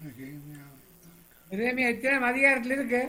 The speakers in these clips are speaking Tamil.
இறைமையா எத்தனை அதிகாரத்தில் இருக்கு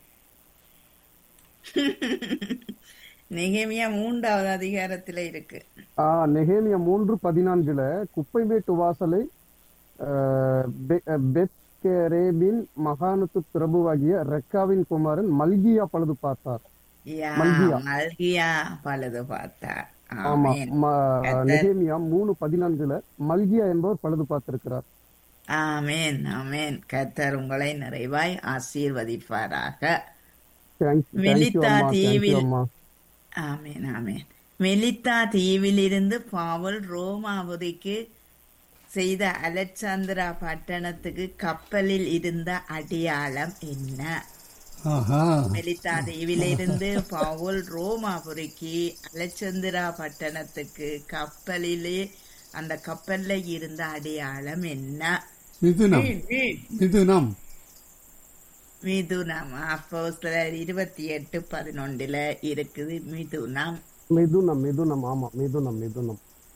நெகேமியா மூன்றாவது அதிகாரத்துல இருக்கு ஆ நெகேமியா மூன்று பதினான்குல குப்பை மேட்டு வாசலை ஆஹ், பெ- பெத்கெரேபின் மகானத்து பிரபுவாகிய ரெக்காவின் குமாரன் மல்கியா பழுது பார்த்தார் யா மல்கியா. மல்கியா பழுது பார்த்தா ஆமா ஆமென் ம- கர்த்தர். நெகேமியா மூணு பதினான்குல மல்கியா என்பவர் பழுது பார்த்திருக்கிறார் ஆமென் ஆமென் கர்த்தர் உங்களை நிறைவாய் ஆசீர்வதிப்பாராக Thank- thank you மெலித்தா அம்மா thank you தீவில் அம்மா ஆமென் ஆமென் மெலித்தா தீவிலிருந்து பவுல் ரோமாபுரிக்கு செய்த அலெக்சாந்திரா பட்டணத்துக்கு கப்பலில் இருந்த அடையாளம் என்ன ஆஹா மெலித்தா தீவிலிருந்து பவுல் ரோமாபுரிக்கு அலெக்சாந்திரா பட்டணத்துக்கு கப்பலிலே அந்த கப்பல்ல இருந்த அடையாளம் என்ன மிதுனம் மீன் மீன் மிதுனம் மிதுனம் அப்போ சிலர் இருபத்தி எட்டு பதினொன்றுல இருக்குது மிதுனம் மிதுனம் மிதுனம் ஆமா மிதுனம் மிதுனம்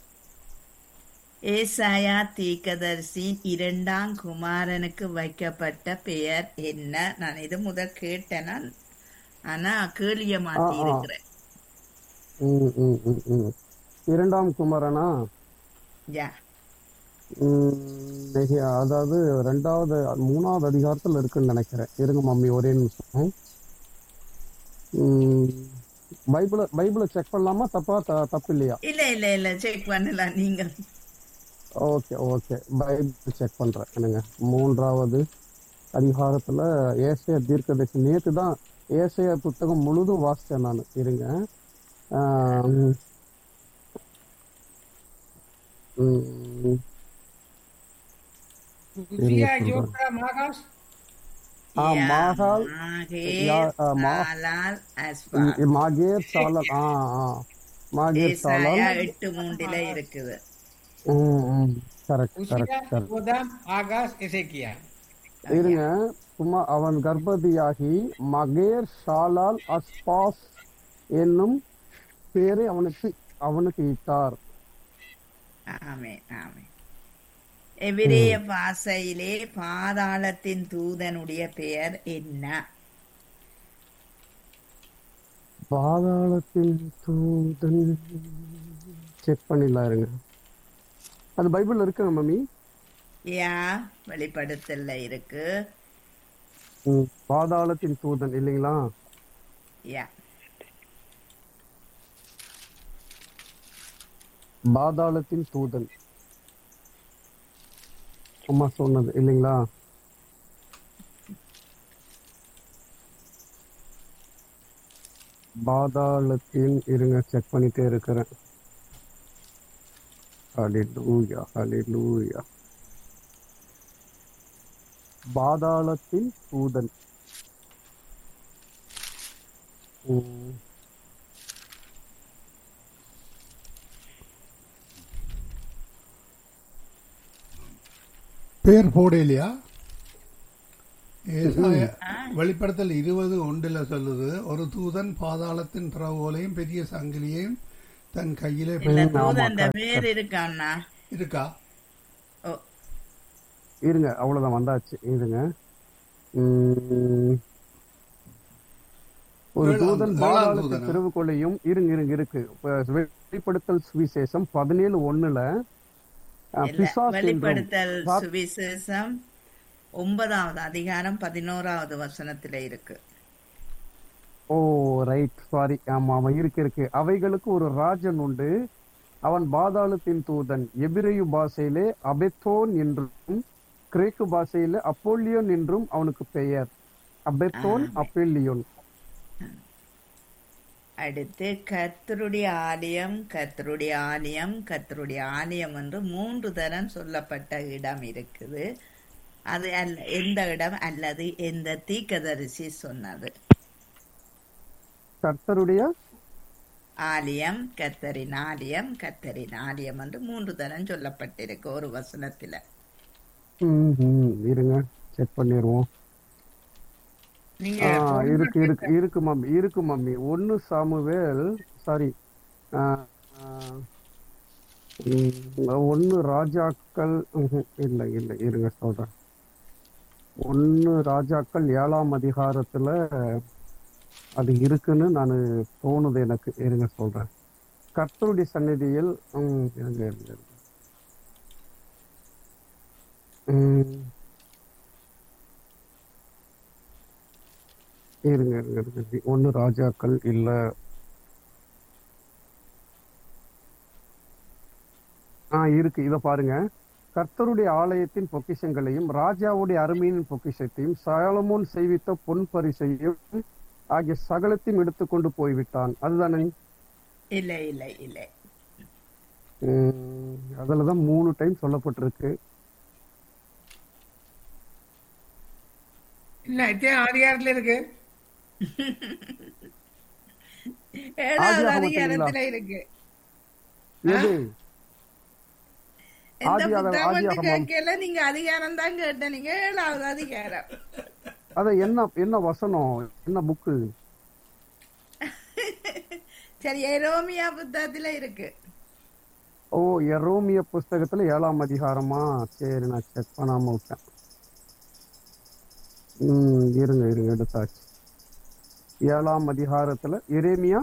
ஏசாயா தீர்க்கதரிசியின் இரண்டாம் குமாரனுக்கு வைக்கப்பட்ட பெயர் என்ன நான் இது முதல் கேட்டேனா ஆனா கேளிய மாத்தி ஆ, ஆ. இருக்கிறேன் ம், ம், ம், ம். இரண்டாம் குமாரனா யா ம், நெகே- அதாவது ரெண்டாவது மூணாவது அதிகாரத்துல இருக்குன்னு நினைக்கிறேன் இருங்க மம்மி ஒரே நிமிஷம் ம், பைபிள பைபிளை செக் பண்ணலாமா தப்பா த- தப்பு இல்லையா இல்ல இல்ல இல்ல செக் பண்ணலாம் நீங்கள் ஓகே ஓகே பைபிள் செக் பண்றேன் என்னங்க மூன்றாவது அதிகாரத்துல ஏசையா தீர்க்கதரிசி நேத்து தான் ஏசையா புத்தகம் முழுதும் வாசிச்சேன் நான் இருங்க ஆம், ம், உசியா சொல்றேன். ஜோப்ரா மாகாஸ் ஆ, யா, மாகால், மாகேர், யா- ஆ, மா- சாலால், அஸ்பார். ம், மாகேர் சாலல் ஆ ஆ மாகேர் சாலல் ஏசாயா எட்டு மூன்றுல இருக்குது ம் ம் கரெக்ட் உசியா கரெக்ட் கரெக்ட் கோதாம் ஆகாஸ் எசேக்கியா இருங்க சும்மா அவன் கர்ப்பதியாகி மகேர் ஷாலால் அஸ்பாஸ் என்னும் பேரை அவனுக்கு அவனுக்கு இட்டார் ஆமே ஆமே எபிரேய பாசையிலே பாதாளத்தின் தூதனுடைய பெயர் என்ன பாதாளத்தின் தூதன் செக் பண்ணிடலாம் இருங்க அது பைபிள்ல இருக்குங்க மம்மி யா வெளிப்படுத்தல்ல இருக்கு ம், பாதாளத்தின் தூதன் இல்லைங்களா யா பாதாளத்தின் தூதன் அம்மா சொன்னது இல்லைங்களா பாதாளத்தின் இருங்க செக் பண்ணிட்டே இருக்கிறேன் ஹalleluya ஹalleluya பாதாளத்தின் தூதன் ம், பேர் போடலையா ஏசாயா வெளிப்படுத்தல் இருபது ஒன்றுல சொல்லுது ஒரு தூதன் பாதாளத்தின் திறவுகோலையும் பெரிய சங்கிலியையும் தன் கையிலே இல்ல பிடித்து- தூதன் பேர் இருக்கான்னா இருக்கா ஓ இருங்க அவ்வளவுதான் வந்தாச்சு இருங்க உம், ஒரு ஏழாம் தூதன் ஏழாம் பாதாளத்து தூதனா? திருவுக்குள்ளையும் இருங்க இருங்க இருக்கு இப்ப வெளிப்படுத்தல் சுவிசேஷம் பதினேழு ஒண்ணுல அஹ், இல்ல பிசாசு என்றும் வெளிப்படுத்தல் சாத்- சுவிசேஷம் ஒன்பதாவது அதிகாரம் பதினோராவது வசனத்துல இருக்கு ஓ ரைட் சாரி ஆமா ஆமா இருக்கு இருக்கு அவைகளுக்கு ஒரு ராஜன் உண்டு அவன் பாதாளத்தின் தூதன் எபிரேயு பாஷையிலே அபெத்தோன் என்றும் கிரேக்கு பாஷையிலே அப்போலியோன் என்றும் அவனுக்கு பெயர் அபெத்தோன் அப்பெல்லியோன் அடுத்து கர்த்தருடைய ஆலயம் கர்த்தருடைய ஆலயம் கர்த்தருடைய ஆலயம் என்று மூன்று தரம் சொல்லப்பட்ட இடம் இருக்குது அது அல்ல எந்த இடம் அல்லது எந்த தீக்கதரிசி சொன்னது கர்த்தருடைய ஆலயம் கர்த்தரின் ஆலயம் கர்த்தரின் ஆலயம் என்று மூன்று தரம் சொல்லப்பட்டிருக்கு ஒரு வசனத்துல ம், ம், இருங்க செக் பண்ணிடுவோம் நீங்க ஆ, பொண்ணு இருக்கு இருக்கு இருக்கு மம்மி இருக்கு மம்மி ஒன்னு சாமுவேல் சாரி ஒன்னு ராஜாக்கள் ம்ஹும், இல்ல இல்ல இருங்க சொல்றேன் ஒன்னு ராஜாக்கள் ஏழாம் அதிகாரத்துல அது இருக்குன்னு நான் தோணுது எனக்கு இருங்க சொல்றேன் கர்த்தருடைய சந்நிதியில் ம், இருங்க, இருங்க, இருங்க. ம். இருங்க இருங்க இருங்க ஒன்னு ராஜாக்கள் இல்ல ஆ இருக்கு இத பாருங்க கர்த்தருடைய ஆலயத்தின் பொக்கிஷங்களையும் ராஜாவுடைய அருமையின் பொக்கிஷத்தையும் சாலமோன் செய்வித்த பொன் பரிசையும் ஆகிய சகலத்தையும் எடுத்துக்கொண்டு போய்விட்டான் அதுதானே இல்லை இல்லை இல்லை உம், அதுலதான் மூணு டைம் சொல்லப்பட்டிருக்கு இல்ல இத்தனை அதிகாரத்துல இருக்கு ஏழாவது ஆதியாகமம் அதிகாரத்துல இருக்கு எது எந்த ஆதியாக- புத்தகம் வந்து ஆதியாகமம். கேட்கல நீங்க அதிகாரம் தான் கேட்ட நீங்க ஏழாவது அதிகாரம் அத என்ன என்ன வசனம் என்ன புக்கு சரி எரோமியா புத்தகத்துல இருக்கு ஓ எரோமிய புஸ்தகத்துல ஏழாம் அதிகாரமா சரி நான் செக் பண்ணாம விட்டேன் உம் இருங்க இருங்க எடுத்தாச்சு ஏழாம் அதிகாரத்துல எரேமியா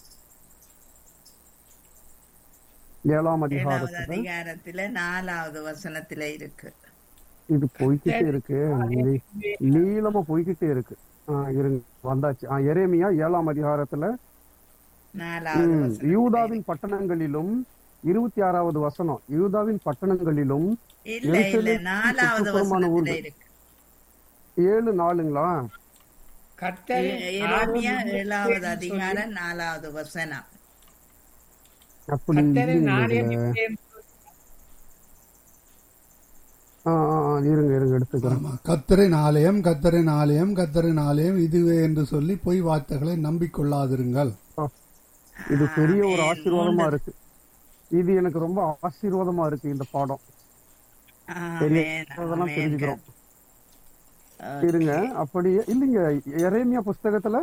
ஏழாம் ஏழாவது அதிகாரத்துல அதிகாரத்துல நாலாவது வசனத்துல இருக்கு இது போய்கிட்டே இருக்கு நீ- நீளமா போய்கிட்டே இருக்கு ஆ, இருங்க வந்தாச்சு ஆ, எரேமியா ஏழாம் அதிகாரத்துல நாலாவது ம், வசனம் யூதாவின் பட்டணங்களிலும் இருபத்தி ஆறாவது வசனம் யூதாவின் பட்டணங்களிலும் இல்ல இல்ல எருசலேம் நாலாவது சுற்றுப்புறமான வசனத்துல ஊர்கள். இருக்கு ஏழு நாளுங்களா கர்த்தரின் எரோமியா ஆலயம் ஏழாவது சொல்லி- அதிகாரம் நாலாவது வசனம் அப்படி கர்த்தரின் இல்லைங்க ஆலயம் இதுல. நிச்சயம் ஆ, ஆ, ஆ, இருங்க இருங்க எடுத்துக்கிறேன் ஆமா கத்தரின் ஆலயம் கத்தரின் ஆலயம் கத்தரின் ஆலயம் இதுவே என்று சொல்லி பொய் வார்த்தைகளை நம்பிக்கொள்ளாதிருங்கள் ஆ, இது பெரிய ஒரு ஆமென். ஆசீர்வாதமா இருக்கு இது எனக்கு ரொம்ப ஆசீர்வாதமா இருக்கு இந்த பாடம் பெரிய ஆமென், அதெல்லாம் ஆமென். தெரிஞ்சுக்கிறோம் இருங்க அப்படியே இல்லைங்க எரேமியா புஸ்தகத்துல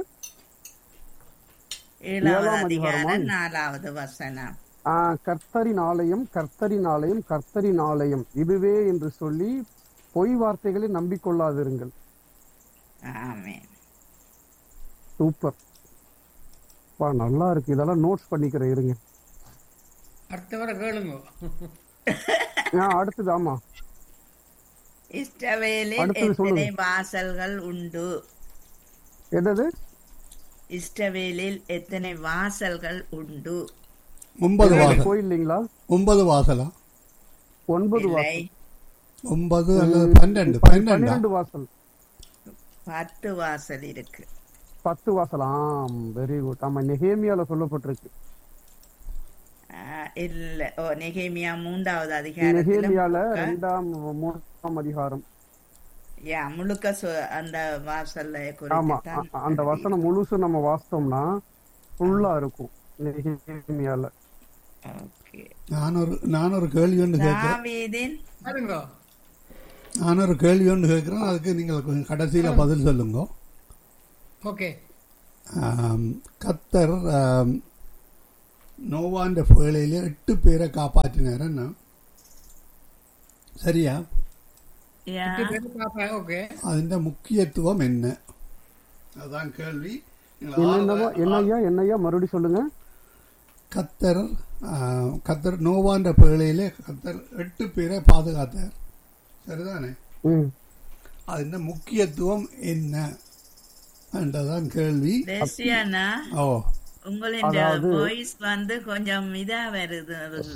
ஏழாவது ஏழாம் அதிகாரமா? அதிகாரம் நாலாவது வசனம் ஆ, கர்த்தரின் ஆலயம் கர்த்தரின் ஆலயம் கர்த்தரின் ஆலயம் இதுவே என்று சொல்லி பொய் வார்த்தைகளை நம்பிக்கொள்ளாதிருங்கள் ஆமென் சூப்பர் பா நல்லா இருக்கு இதெல்லாம் நோட்ஸ் பண்ணிக்கிறேன் இருங்க அடுத்தவரை கேளுங்க ஆ, அடுத்தது ஆமா இஷ்டவேலில் அடுத்தது எத்தனை சொல்லுங்க. வாசல்கள் உண்டு எதது இஷ்டவேலில் எத்தனை வாசல்கள் உண்டு ஒன்பது வாசல் கோயில் இல்லைங்களா ஒன்பது வாசலா ஒன்பது இல்லை வாசல் ஒன்பது அல்லது பன்னெண்டு பன்னெண்டா பன்னிரண்டு வாசல் பத்து வாசல் இருக்கு பத்து வாசல் ஆம் வெரி குட் ஆமா நெஹேமியால சொல்லப்பட்டிருக்கு ஆ, இல்ல ஓ நெகேமியா மூன்றாவது அதிகாரத்துல நெஹேமியால முழுக்க- ரெண்டாம் மூணாம் அதிகாரம் யா, முழுக்க சொ- அந்த வாசல்ல ஆமா குறித்து தான் அ- அந்த வசனம் முழுசு நம்ம வாசித்தோம்னா ஃபுல்லா இருக்கும் நெஹேமியால ஓகே நான் ஒரு நான் ஒரு கேள்வி ஒன்று கேட்கிறேன் தாவீதின் பாருங்க நான் ஒரு கேள்வி ஒன்று கேட்கிறேன் அதுக்கு நீங்கள் கொஞ்சம் கடைசியில பதில் சொல்லுங்க ஓகே ஆம், கத்தர் ஆம், நோவாண்ட வேளையில எட்டு பேரை காப்பாற்றினார் என்ன சரியா யா, ஓகே അതിന്റെ முக்கியத்துவம் என்ன அதான் கேள்வி நீங்கள் என்னென்னவோ ஆறு- என்னய்யா என்னய்யா மறுபடியும் சொல்லுங்க கத்தர் ஆ, கத்தர் நோவாண்ட பேழையிலே கத்தர் எட்டு பேரை பாதுகாத்தார் சரிதானே ம் അതിന്റെ முக்கியத்துவம் என்ன என்றதான் கேள்வி லெசியானா ஓ உங்களின் அதாவது- வாய்ஸ் வந்து கொஞ்சம் இதா வருது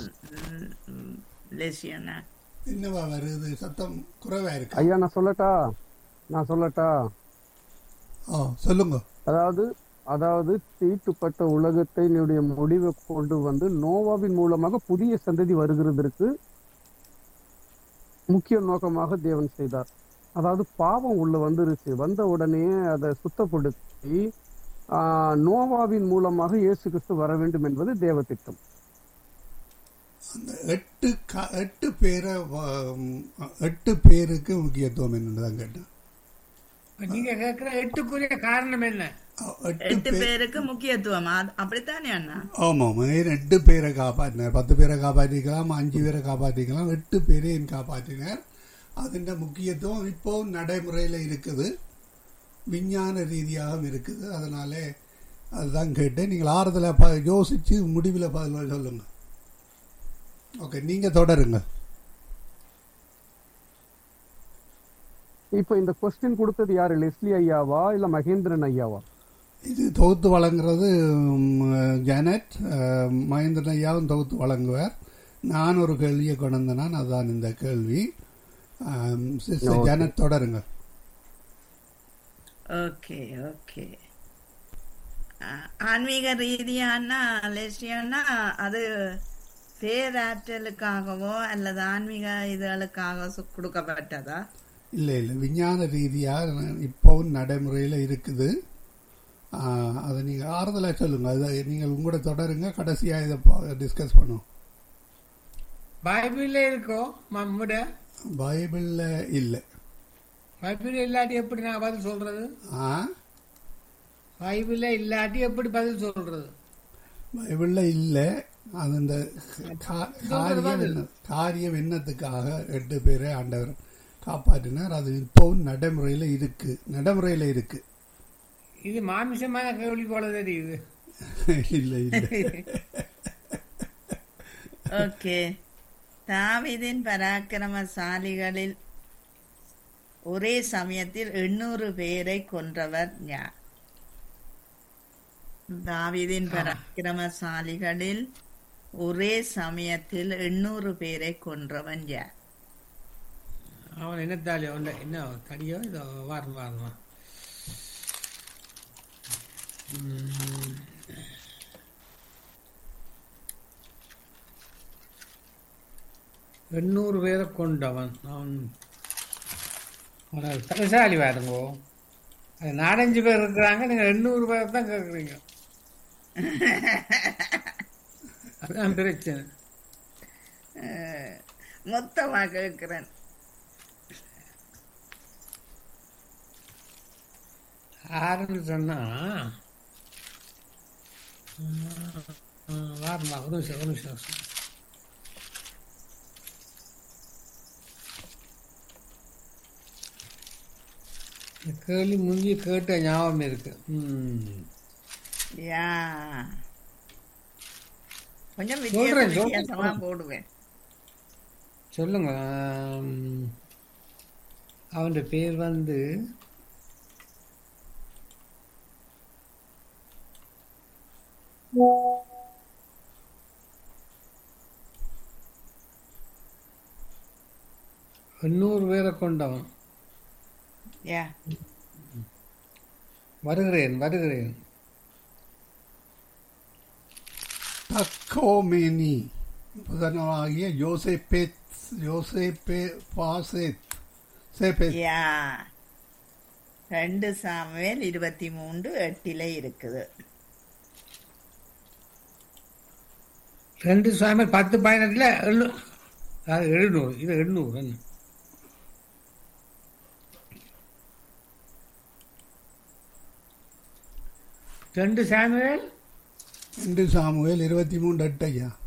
லெசியானா என்னவா வருது சத்தம் குறைவா இருக்கு ஐயா நான் சொல்லட்டா நான் சொல்லட்டா ஓ சொல்லுங்க அதாவது அதாவது தீட்டுப்பட்ட உலகத்தை என்னுடைய முடிவை கொண்டு வந்து நோவாவின் மூலமாக புதிய சந்ததி வருகிறதற்கு முக்கிய நோக்கமாக தேவன் செய்தார் அதாவது பாவம் உள்ள வந்துருச்சு வந்த உடனே அதை சுத்தப்படுத்தி ஆஹ், நோவாவின் மூலமாக இயேசு கிறிஸ்து வர வேண்டும் என்பது தேவ திட்டம் அந்த எட்டு க- எட்டு பேரை வ- எட்டு பேருக்கு முக்கியத்துவம் என்னதான் கேட்டேன் நீங்க கேட்கிற எட்டுக்குரிய காரணம் என்ன எட்டு எட்டு பேர் பேருக்கு முக்கியத்துவம் அது- அப்படித்தானே அண்ணா ஆமாம் ஏன் எட்டு பேரை காப்பாற்றினார் பத்து பேரை காப்பாற்றிக்கலாம் அஞ்சு பேரை காப்பாற்றிக்கலாம் எட்டு பேரை என் காப்பாற்றினார் അതിൻ്റെ முக்கியத்துவம் இப்போவும் நடைமுறையில் இருக்குது விஞ்ஞான ரீதியாகவும் இருக்குது அதனாலே அதுதான் கேட்டேன் நீங்கள் ஆறுதலாக ப யோசித்து முடிவில் பதில் சொல்லுங்கள் ஓகே நீங்கள் தொடருங்க இப்ப இந்த கொஸ்டின் கொடுத்தது யாரு லெஸ்லி ஐயாவா இல்ல மகேந்திரன் ஐயாவா இது தொகுத்து வழங்குறது ம், ஜானட் அஹ், மகேந்திரன் ஐயாவும் தொகுத்து வழங்குவார் நான் ஒரு கேள்வியை கொண்டு வந்தேன் அதுதான் இந்த கேள்வி ஆம், சிஸ்டர் Okay. ஜானட் தொடருங்க ஓகே ஓகே ஆன்மீக ரீதியானா லட்சியம்னா அது பேராற்றலுக்காகவோ அல்லது ஆன்மீக இதுகளுக்காக சு- கொடுக்கப்பட்டதா இல்லை இல்லை விஞ்ஞான ரீதியாக இப்போவும் நடைமுறையில் இருக்குது ஆஹ், அதை நீங்கள் ஆறுதலாக சொல்லுங்கள் அதை நீங்கள் உங்களோட தொடருங்க கடைசியாக இதை டிஸ்கஸ் பண்ணுவோம் பைபிள்ல இருக்கோ நம்முட பைபிளில் இல்லை பைபிள் இல்லாட்டி எப்படி நான் பதில் சொல்றது ஆ பைபிள்ல இல்லாட்டி எப்படி பதில் சொல்றது பைபிளில் இல்லை அது இந்த கா- காரியம் என்ன காரியம் என்னத்துக்காக எட்டு பேரை ஆண்டவர் காப்பாற்றினார் அது இப்போவும் நடைமுறையில் இருக்கு நடைமுறையில் இருக்கு இது மாமிசமான கேள்வி போல தெரியுது இல்லை இல்லை ஓகே தாவீதின் பராக்கிரமசாலிகளில் ஒரே சமயத்தில் எண்ணூறு பேரை கொன்றவர் யார் தாவீதின் பராக்கிரமசாலிகளில் ஒரே சமயத்தில் எண்ணூறு பேரை கொன்றவன் யார் அவன் என்ன தாலியோ அவன் என்ன தடியோ இதோ வாரம் வாரம் எண்ணூறு பேரை கொண்டவன் அவன் அவன் திறசாலி பாருங்கோ அது நாலஞ்சு பேர் இருக்கிறாங்க நீங்கள் எண்ணூறு பேர் தான் கேட்குறீங்க அதுதான் பிரச்சனை அஹ், மொத்தமா கேட்கிறேன் ஆறுன்னு சொன்னா வாரமா ஒரு நிமிஷம் ஒரு நிமிஷம் இந்த கேள்வி முந்தி கேட்ட ஞாபகம் இருக்கு ம். யா கொஞ்சம் சொல்றேன், வித்தியாச சொல்றேன். வித்தியாசமா போடுவேன் சொல்லுங்க ஆம், அவன் பேர் வந்து எண்ணூறு பேரை கொண்டவன் யா வருகிறேன் வருகிறேன் தக்கோமேனி புதனமாகிய யோசேப்பே யோசேப்பே பாசேத் சேப்பேத் யா ரெண்டு சாமுவேல் இருபத்தி மூன்று எட்டில இருக்குது ரெண்டு சுவாமி பத்து பதினெட்டுல எண்ணூ அது எழுநூறு இது எண்ணூறு என்ன ரெண்டு சாமுவேல் ரெண்டு சாமுவேல் இருபத்தி மூன்று எட்டு ஐயா